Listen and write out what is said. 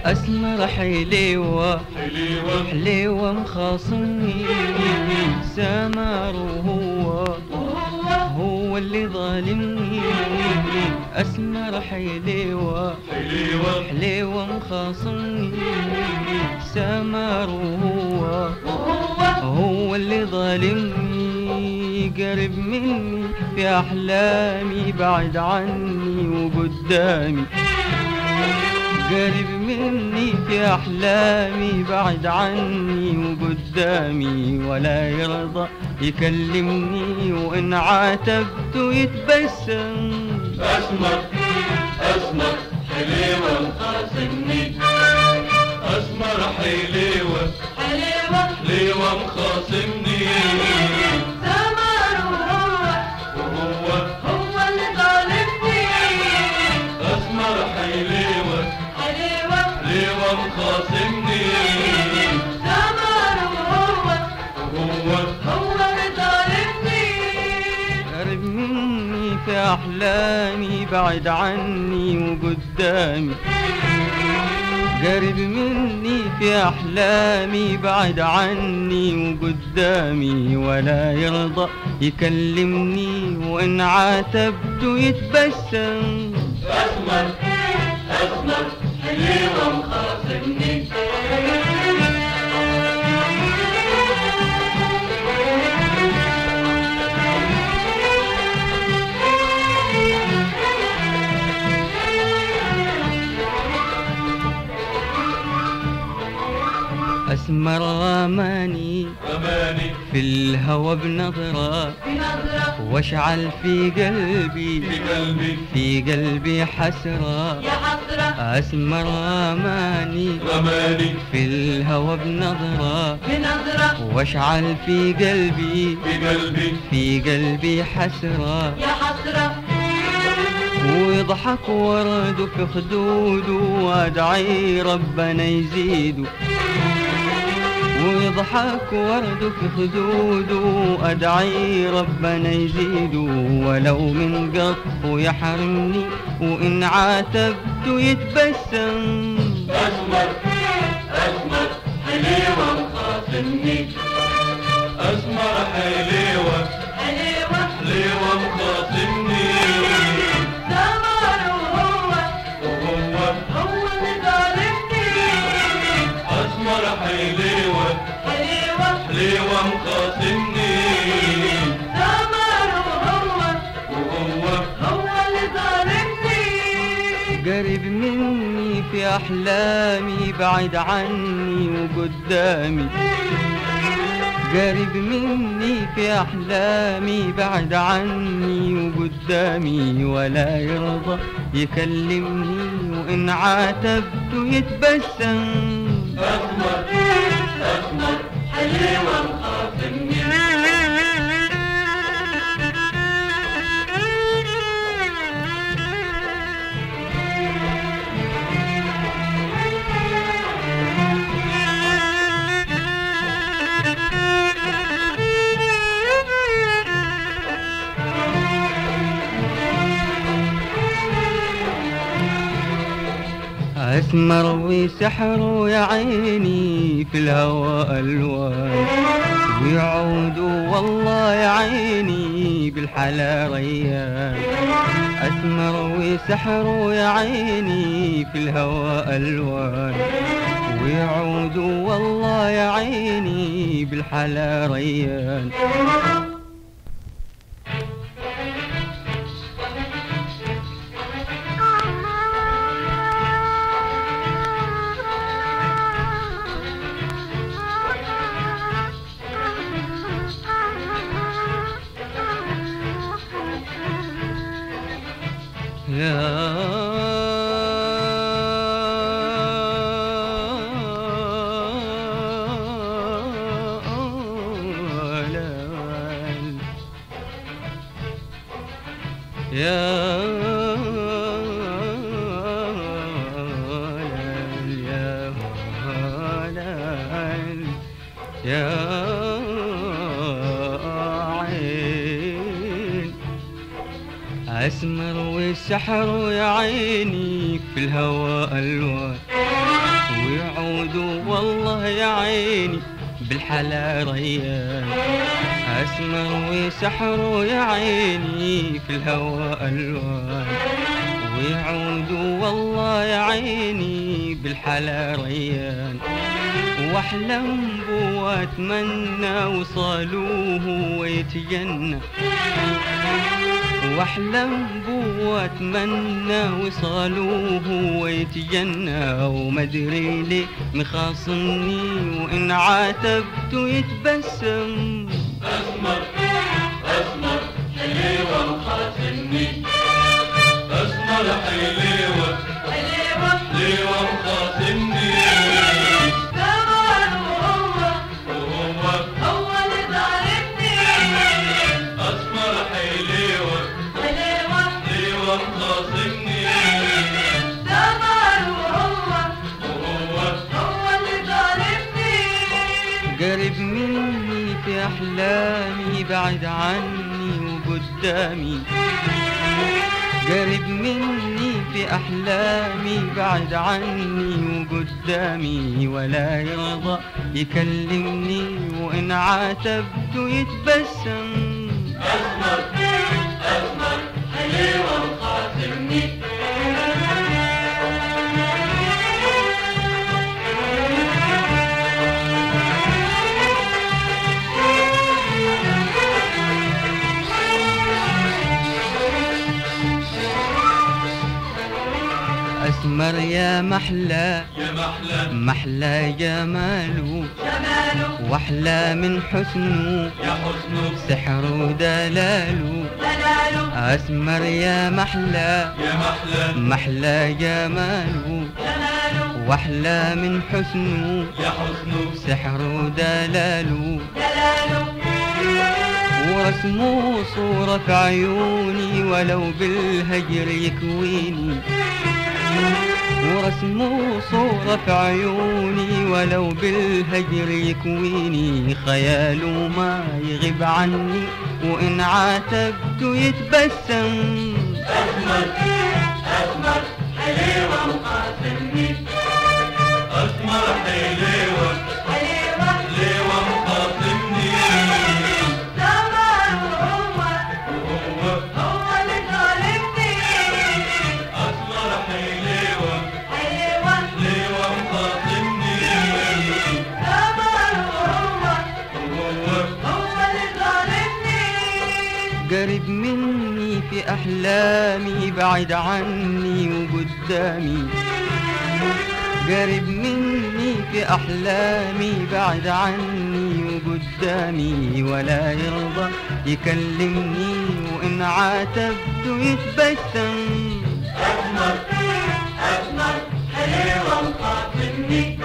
أسمر حليوة حليوة حليوة مخاصمني سمر وهو هو اللي ظالمني أسمر حليوة حليوة حليوة مخاصمني سمر وهو هو اللي ظالمني قرب مني في أحلامي بعد عني وقدامي قرب مني في أحلامي بعد عني وقدامي ولا يرضى يكلمني وإن عاتبته يتبسم أسمر أسمر حليوة مخاصمني أسمر حليوة حليوة مخاصمني وهو أسمر حليوة حليوة مخاصمني وهو قرب مني في أحلامي بعد عني وقدامي قرب مني في أحلامي بعد عني وقدامي ولا يرضى يكلمني وإن عاتبته يتبسم أسمر أسمر حليوة مخاصمني أسمر رماني أماني في الهوى بنظرة واشعل في قلبي في قلبي في قلبي حسرة أسمر رماني أماني في الهوى بنظرة واشعل في قلبي في قلبي في قلبي حسرة يا حسرة ويضحك ورد في خدوده وادعي ربنا يزيده ويضحك ورد في خدوده ادعي ربنا يزيده ولو من قطفه يحرمني وان عاتبته يتبسم أسمر أسمر حليوة مخاصمني أسمر حليوة حليوة حليوة مخاصمني سمر وهو وهو هو اللي ظالمني أسمر حليوة حليوة حليوة مخاصمني سمر وهو وهو هو اللي ظالمني قرب مني في أحلامي بعد عني وقدامي قرب مني في أحلامي بعد عني وقدامي ولا يرضى يكلمني وإن عاتبته يتبسم أسمر أسمر حليوة مخاصمني أسمر وسحر يا عيني في الهوى ألوان ويعود والله يا عيني بالحلا ريان أسمر وسحر يا عيني في الهوى ألوان ويعود والله يا عيني بالحلا ريان يا لال يا لال يا لال يا عين أسمر والسحر يا عيني في الهوى ألوان ويعود والله يا عيني بالحلا ريان أسمر وسحر يا عيني في الهواء ألوان ويعود والله يا عيني بالحلا ريان واحلم بو واتمنى وصالوه ويتجنى واحلم بو واتمنى وصالوه ويتجنى ومدري ليه مخاصمني وان عاتبت يتبسم أسمر أسمر حليوة مخاصمني أسمر حليوة حليوة حليوة مخاصمني زمان وهو وهو هو اللي ظالمني أسمر حليوة حليوة حليوة مخاصمني زمان وهو وهو هو اللي ظالمني قرب مني في احلامي بعد عني وقدامي قرب مني في احلامي بعد عني وقدامي ولا يرضى يكلمني وان عاتبت يتبسم أسمر أسمر حليوة مخاصمني اسمر يا محلى يا محلى محلى جماله جماله واحلى من حسنه يا حسنه سحر ودلاله دلاله اسمر يا محلى يا محلى محلى جماله جماله واحلى من حسنه يا حسنه سحر ودلاله دلاله ورسمه صورة في عيوني ولو بالهجر يكويني ورسمه صورة في عيوني ولو بالهجر يكويني خياله ما يغيب عني وإن عاتبت يتبسم أسمر أسمر حليوة مخاصمني أسمر حليوة حليوة حليوة مخاصمني زمان وهو وهو هو اللي ظالمني أسمر حليوة حليوة حليوة مخاصمني زمان وهو وهو هو اللي ظالمني قرب مني في أحلامي بعد عني وقدامي قرب مني في أحلامي بعد عني وقدامي ولا يرضى يكلمني وإن عاتبت يتبسم أسمر أسمر حليوة مخاصمني